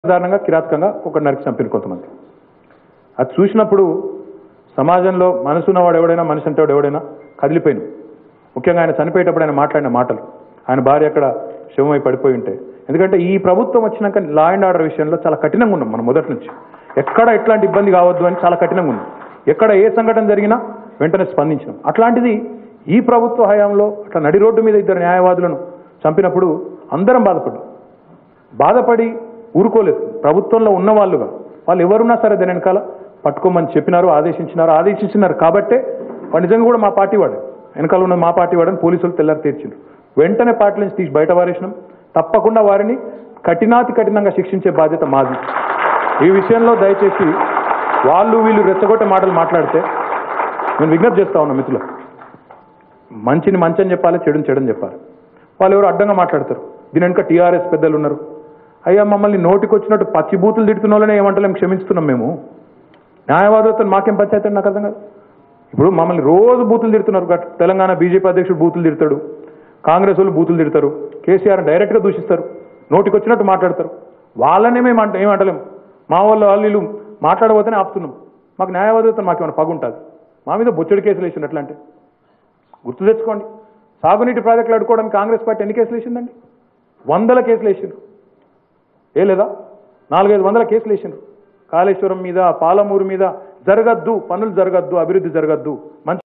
సాధారణంగా కిరాతకంగా ఒక నరికి చంపిన కొంతమంది అది చూసినప్పుడు సమాజంలో మనసున్నవాడు ఎవడైనా మనిషి అంటే వాడు ఎవడైనా కదిలిపోయిన ముఖ్యంగా ఆయన చనిపోయేటప్పుడు ఆయన మాట్లాడిన మాటలు ఆయన భార్య అక్కడ శవమై పడిపోయి ఉంటే ఎందుకంటే ఈ ప్రభుత్వం వచ్చినాక లా అండ్ ఆర్డర్ విషయంలో చాలా కఠినంగా ఉన్నాం మనం మొదటి నుంచి ఎక్కడ ఎట్లాంటి ఇబ్బంది కావద్దు అని చాలా కఠినంగా ఉన్నాం ఎక్కడ ఏ సంఘటన జరిగినా వెంటనే స్పందించినాం అట్లాంటిది ఈ ప్రభుత్వ హయాంలో అట్లా నడి రోడ్డు మీద ఇద్దరు న్యాయవాదులను చంపినప్పుడు అందరం బాధపడ్డాం బాధపడి ఊరుకోలేదు ప్రభుత్వంలో ఉన్న వాళ్ళుగా వాళ్ళు ఎవరున్నా సరే దాని వెనకాల పట్టుకోమని చెప్పినారు ఆదేశించినారు ఆదేశించినారు కాబట్టే వాడు నిజంగా కూడా మా పార్టీ వాడు వెనకాల ఉన్న మా పార్టీ వాడని పోలీసులు తెల్లారి తీర్చిండు వెంటనే పార్టీ నుంచి తీసి బయట వారేసినాం తప్పకుండా వారిని కఠినాతి కఠినంగా శిక్షించే బాధ్యత మాది ఈ విషయంలో దయచేసి వాళ్ళు వీళ్ళు రెచ్చగొట్టే మాటలు మాట్లాడితే నేను విజ్ఞప్తి చేస్తా ఉన్నా మిత్రులు మంచిని మంచి అని చెప్పాలి చెడుని చెడని చెప్పాలి వాళ్ళు ఎవరు అడ్డంగా మాట్లాడతారు దీని వెనుక టీఆర్ఎస్ పెద్దలు ఉన్నారు అయ్యా మమ్మల్ని నోటికి వచ్చినట్టు పచ్చి బూతులు తిడుతున్న వాళ్ళనే ఏమంటలేం క్షమిస్తున్నాం మేము న్యాయవాదులతో మాకేం పంచాయతీ అండి నాకు అర్థం కాదు ఇప్పుడు మమ్మల్ని రోజు బూతులు తిడుతున్నారు గట్- తెలంగాణ బీజేపీ అధ్యక్షుడు బూతులు తిడతాడు కాంగ్రెస్ వాళ్ళు బూతులు తిడతారు కేసీఆర్ డైరెక్ట్గా దూషిస్తారు నోటికి వచ్చినట్టు మాట్లాడతారు వాళ్ళనే మేము అంట ఏమంటలేం మా వాళ్ళు వాళ్ళు వీళ్ళు మాట్లాడబోతేనే ఆపుతున్నాం మాకు న్యాయవాదులతో మాకేమైనా పగుంటుంది మా మీద బొచ్చడి కేసులు వేసిండు ఎట్లా అంటే గుర్తు తెచ్చుకోండి సాగునీటి ప్రాజెక్టులు అడుకోవడానికి కాంగ్రెస్ పార్టీ ఎన్ని కేసులు వేసిందండి వందల కేసులు వేసిండ్రు ఏ లేదా నాలుగైదు వందల కేసులు వేసిండ్రు కాళేశ్వరం మీద పాలమూరు మీద జరగద్దు పనులు జరగద్దు అభివృద్ధి జరగద్దు మంచి